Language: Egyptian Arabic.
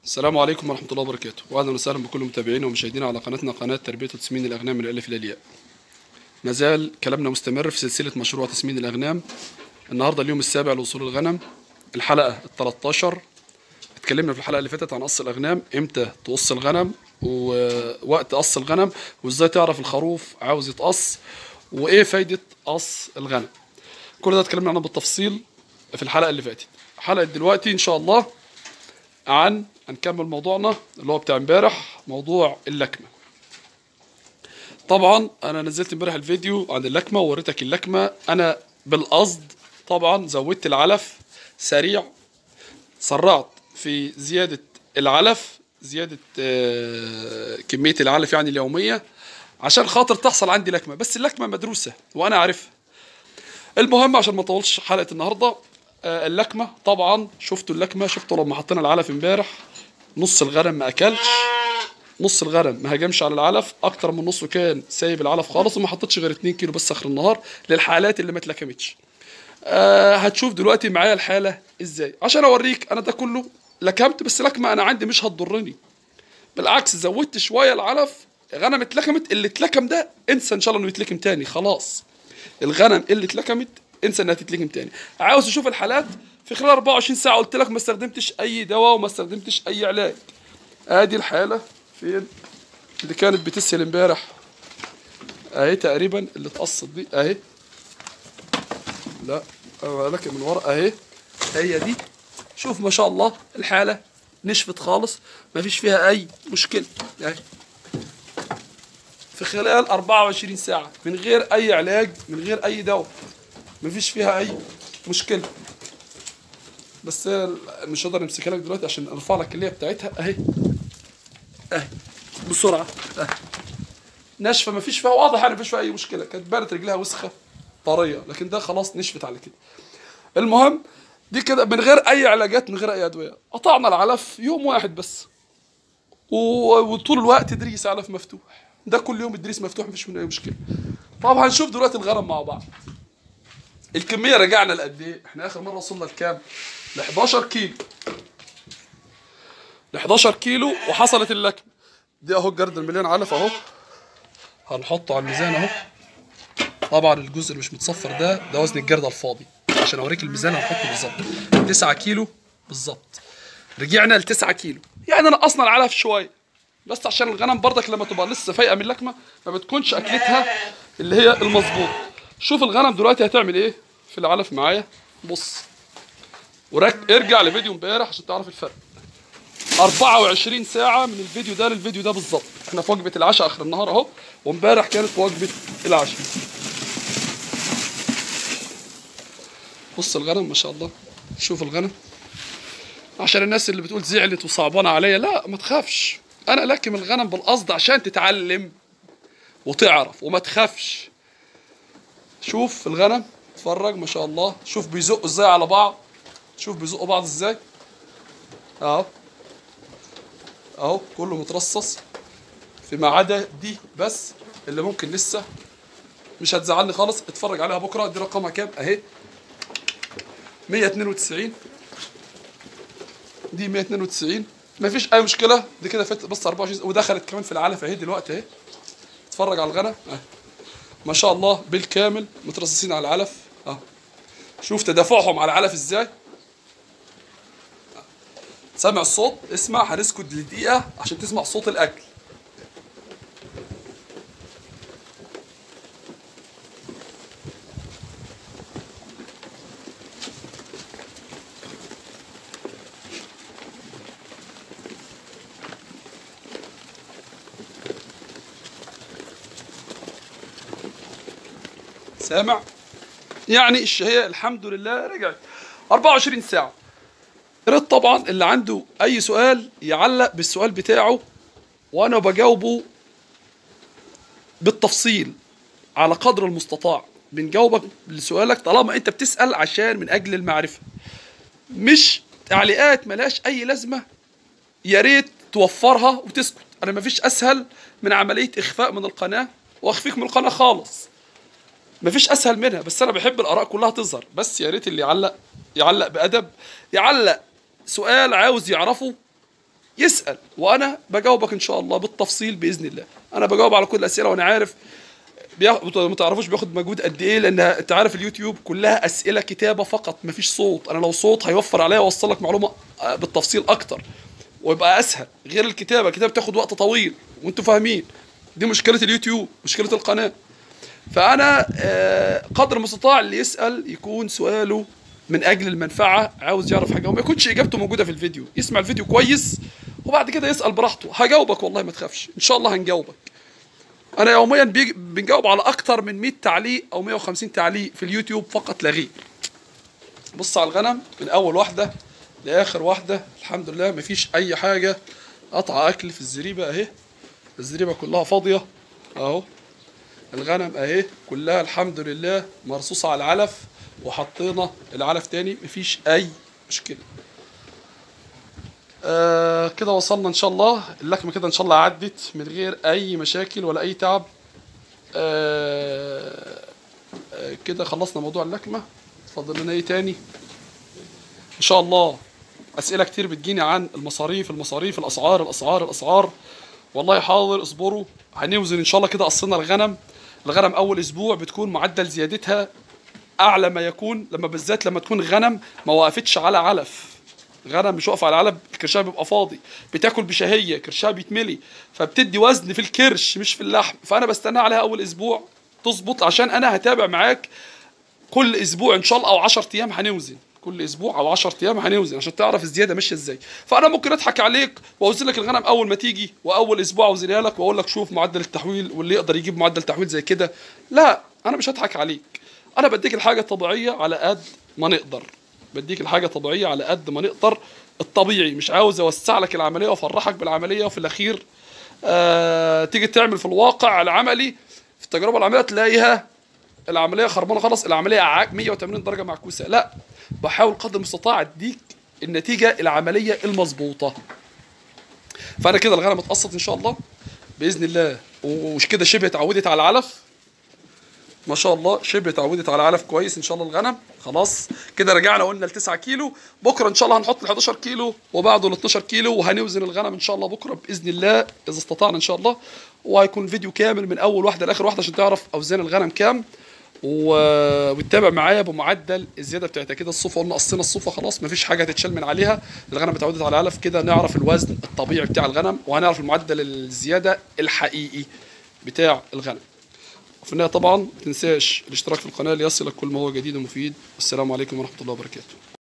السلام عليكم ورحمة الله وبركاته وأهلا وسهلا بكل متابعينا ومشاهدينا على قناتنا قناة تربية وتسمين الأغنام من الألف إلى الياء ما زال كلامنا مستمر في سلسلة مشروع تسمين الأغنام النهاردة اليوم السابع لوصول الغنم الحلقة ال 13 اتكلمنا في الحلقة اللي فاتت عن قص الأغنام إمتى تقص الغنم ووقت قص الغنم وإزاي تعرف الخروف عاوز يتقص وإيه فايدة قص الغنم كل ده اتكلمنا عنه بالتفصيل في الحلقة اللي فاتت حلقة دلوقتي إن شاء الله عن هنكمل موضوعنا اللي هو بتاع امبارح موضوع اللكمه طبعا انا نزلت امبارح الفيديو عن اللكمه ووريتك اللكمه انا بالقصد طبعا زودت العلف سريع سرعت في زياده العلف زياده آه، كميه العلف يعني اليوميه عشان خاطر تحصل عندي لكمه بس اللكمه مدروسه وانا عارفها المهم عشان ما اطولش حلقه النهارده آه، اللكمه طبعا شفتوا اللكمه شفتوا لما حطينا العلف امبارح نص الغنم ما اكلش نص الغنم ما هجمش على العلف اكتر من نصه كان سايب العلف خالص وما حطيتش غير 2 كيلو بس اخر النهار للحالات اللي ما اتلكمتش آه هتشوف دلوقتي معايا الحاله ازاي عشان اوريك انا ده كله لكمت بس لكمه انا عندي مش هتضرني بالعكس زودت شويه العلف غنم اتلكمت اللي اتلكم ده انسى ان شاء الله انه يتلكم تاني خلاص الغنم اللي اتلكمت انسى انها تتلكم تاني عاوز اشوف الحالات في خلال 24 ساعه قلت لك ما استخدمتش اي دواء وما استخدمتش اي علاج ادي الحاله فين اللي كانت بتسهل امبارح اهي تقريبا اللي اتقصت دي اهي لا لك من ورا اهي هي دي شوف ما شاء الله الحاله نشفت خالص ما فيش فيها اي مشكله اهي في خلال 24 ساعه من غير اي علاج من غير اي دواء ما فيش فيها اي مشكله بس هي مش هقدر امسكها لك دلوقتي عشان ارفع لك اللي هي بتاعتها اهي اهي بسرعه اهي ناشفه ما فيش فيها واضح يعني ما فيش فيها اي مشكله كانت بانت رجلها وسخه طريه لكن ده خلاص نشفت على كده المهم دي كده من غير اي علاجات من غير اي ادويه قطعنا العلف يوم واحد بس و- وطول الوقت دريس علف مفتوح ده كل يوم الدريس مفتوح مفيش منه اي مشكله طب هنشوف دلوقتي الغنم مع بعض الكميه رجعنا لقد ايه احنا اخر مره وصلنا لكام ل 11 كيلو ل 11 كيلو وحصلت اللكمه دي اهو الجرد المليان علف اهو هنحطه على الميزان اهو طبعا الجزء اللي مش متصفر ده ده وزن الجرد الفاضي عشان اوريك الميزان هنحطه بالظبط 9 كيلو بالظبط رجعنا ل 9 كيلو يعني نقصنا العلف شويه بس عشان الغنم برضك لما تبقى لسه فايقه من اللكمه ما بتكونش اكلتها اللي هي المظبوط شوف الغنم دلوقتي هتعمل ايه في العلف معايا بص ورك ارجع لفيديو امبارح عشان تعرف الفرق 24 ساعة من الفيديو ده للفيديو ده بالظبط احنا في وجبة العشاء اخر النهار اهو وامبارح كانت في وجبة العشاء بص الغنم ما شاء الله شوف الغنم عشان الناس اللي بتقول زعلت وصعبانة عليا لا ما تخافش انا لكم الغنم بالقصد عشان تتعلم وتعرف وما تخافش شوف الغنم اتفرج ما شاء الله شوف بيزقوا ازاي على بعض شوف بيزقوا بعض ازاي اهو اهو كله مترصص فيما عدا دي بس اللي ممكن لسه مش هتزعلني خالص اتفرج عليها بكره دي رقمها كام اهي 192 دي 192 مفيش اي مشكله دي كده فاتت بس 24 ودخلت كمان في العلف اهي دلوقتي اهي اتفرج على الغنم اهي ما شاء الله بالكامل مترصصين على العلف اهو شوف تدافعهم على العلف ازاي سامع الصوت اسمع هنسكت لدقيقة عشان تسمع صوت الأكل سامع يعني الشهية الحمد لله رجعت 24 ساعة يا ريت طبعا اللي عنده اي سؤال يعلق بالسؤال بتاعه وانا بجاوبه بالتفصيل على قدر المستطاع بنجاوبك لسؤالك طالما انت بتسأل عشان من اجل المعرفة مش تعليقات ملهاش اي لازمة يا ريت توفرها وتسكت انا مفيش اسهل من عملية اخفاء من القناة واخفيك من القناة خالص مفيش اسهل منها بس انا بحب الاراء كلها تظهر بس يا ريت اللي يعلق يعلق بادب يعلق سؤال عاوز يعرفه يسال وانا بجاوبك ان شاء الله بالتفصيل باذن الله انا بجاوب على كل الاسئله وانا عارف بياخد ما تعرفوش بياخد مجهود قد ايه لان انت عارف اليوتيوب كلها اسئله كتابه فقط مفيش صوت انا لو صوت هيوفر عليا اوصل لك معلومه آه، بالتفصيل اكتر ويبقى اسهل غير الكتابه الكتابه بتاخد وقت طويل وانتوا فاهمين دي مشكله اليوتيوب مشكله القناه فانا آه، قدر المستطاع اللي يسال يكون سؤاله من اجل المنفعه عاوز يعرف حاجه وما يكونش اجابته موجوده في الفيديو يسمع الفيديو كويس وبعد كده يسال براحته هجاوبك والله ما تخافش ان شاء الله هنجاوبك انا يوميا بيج- بنجاوب على اكتر من 100 تعليق او 150 تعليق في اليوتيوب فقط لا غير بص على الغنم من اول واحده لاخر واحده الحمد لله مفيش اي حاجه قطع اكل في الزريبه اهي الزريبه كلها فاضيه اهو الغنم اهي كلها الحمد لله مرصوصه على العلف وحطينا العلف تاني مفيش اي مشكله آه كده وصلنا ان شاء الله اللكمه كده ان شاء الله عدت من غير اي مشاكل ولا اي تعب آه آه كده خلصنا موضوع اللكمه فاضل لنا ايه تاني ان شاء الله اسئله كتير بتجيني عن المصاريف المصاريف الاسعار الاسعار الاسعار والله حاضر اصبروا هنوزن ان شاء الله كده قصنا الغنم الغنم اول اسبوع بتكون معدل زيادتها اعلى ما يكون لما بالذات لما تكون غنم ما وقفتش على علف غنم مش واقف على علف كرشها بيبقى فاضي بتاكل بشهيه كرشها بيتملي فبتدي وزن في الكرش مش في اللحم فانا بستنى عليها اول اسبوع تظبط عشان انا هتابع معاك كل اسبوع ان شاء الله او 10 ايام هنوزن كل اسبوع او 10 ايام هنوزن عشان تعرف الزياده ماشيه ازاي فانا ممكن اضحك عليك واوزن لك الغنم اول ما تيجي واول اسبوع اوزنها لك واقول لك شوف معدل التحويل واللي يقدر يجيب معدل تحويل زي كده لا انا مش هضحك عليك انا بديك الحاجه الطبيعيه على قد ما نقدر بديك الحاجه طبيعيه على قد ما نقدر الطبيعي مش عاوز اوسع لك العمليه وافرحك بالعمليه وفي الاخير آه تيجي تعمل في الواقع العملي في التجربه العمليه تلاقيها العمليه خربانه خالص العمليه ع- 180 درجه معكوسه لا بحاول قدر المستطاع اديك النتيجه العمليه المظبوطه فانا كده الغنم اتقسط ان شاء الله باذن الله ومش كده شبه اتعودت على العلف ما شاء الله شبه اتعودت على علف كويس ان شاء الله الغنم خلاص كده رجعنا قلنا ل 9 كيلو بكره ان شاء الله هنحط ال 11 كيلو وبعده ال 12 كيلو وهنوزن الغنم ان شاء الله بكره باذن الله اذا استطعنا ان شاء الله وهيكون فيديو كامل من اول واحده لاخر واحده عشان تعرف اوزان الغنم كام و... وتتابع معايا بمعدل الزياده بتاعتها كده الصوفه قلنا قصينا الصوفه خلاص مفيش حاجه هتتشال من عليها الغنم اتعودت على العلف كده نعرف الوزن الطبيعي بتاع الغنم وهنعرف المعدل الزياده الحقيقي بتاع الغنم وفي النهايه طبعا ما تنساش الاشتراك في القناه ليصلك كل ما هو جديد ومفيد والسلام عليكم ورحمه الله وبركاته